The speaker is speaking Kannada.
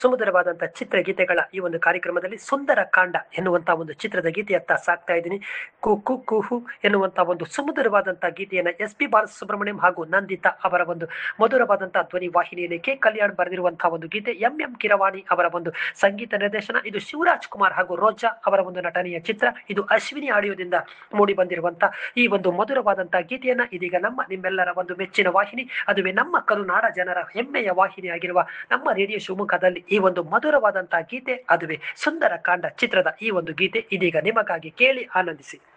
ಸುಮಧುರವಾದಂತಹ ಚಿತ್ರಗೀತೆಗಳ ಈ ಒಂದು ಕಾರ್ಯಕ್ರಮದಲ್ಲಿ ಸುಂದರ ಕಾಂಡ ಎನ್ನುವಂತ ಒಂದು ಚಿತ್ರದ ಗೀತೆಯತ್ತ ಸಾಕ್ತಾ ಇದ್ದೀನಿ ಕುಹು ಕುಹು ಎನ್ನುವಂತ ಒಂದು ಸುಮಧುರವಾದಂತಹ ಗೀತೆಯನ್ನ ಎಸ್ ಪಿ ಬಾಲಸುಬ್ರಹ್ಮಣ್ಯಂ ಹಾಗೂ ನಂದಿತಾ ಅವರ ಒಂದು ಮಧುರವಾದಂತಹ ಧ್ವನಿ ವಾಹಿನಿಯಲ್ಲಿ ಕೆ ಕಲ್ಯಾಣ್ ಬರೆದಿರುವಂತಹ ಒಂದು ಗೀತೆ ಎಂ ಎಂ ಕಿರವಾಣಿ ಅವರ ಒಂದು ಸಂಗೀತ ನಿರ್ದೇಶನ ಇದು ಶಿವರಾಜ್ ಕುಮಾರ್ ಹಾಗೂ ರೋಜಾ ಅವರ ಒಂದು ನಟನೆಯ ಚಿತ್ರ ಇದು ಅಶ್ವಿನಿ ಆಡಿಯೋದಿಂದ ಮೂಡಿ ಬಂದಿರುವಂತಹ ಈ ಒಂದು ಮಧುರವಾದಂತಹ ಗೀತೆಯನ್ನ ಇದೀಗ ನಮ್ಮ ನಿಮ್ಮೆಲ್ಲರ ಒಂದು ಮೆಚ್ಚಿನ ವಾಹಿನಿ ಅದುವೇ ನಮ್ಮ ಕರುನಾಡ ಜನರ ಹೆಮ್ಮೆಯ ವಾಹಿನಿ ಆಗಿರುವ ನಮ್ಮ ರೇಡಿಯೋ ಶಿವಮೊಗ್ಗದಲ್ಲಿ ಈ ಒಂದು ಮಧುರವಾದಂತಹ ಗೀತೆ ಅದುವೇ ಸುಂದರ ಕಾಂಡ ಚಿತ್ರದ ಈ ಒಂದು ಗೀತೆ ಇದೀಗ ನಿಮಗಾಗಿ ಕೇಳಿ ಆನಂದಿಸಿ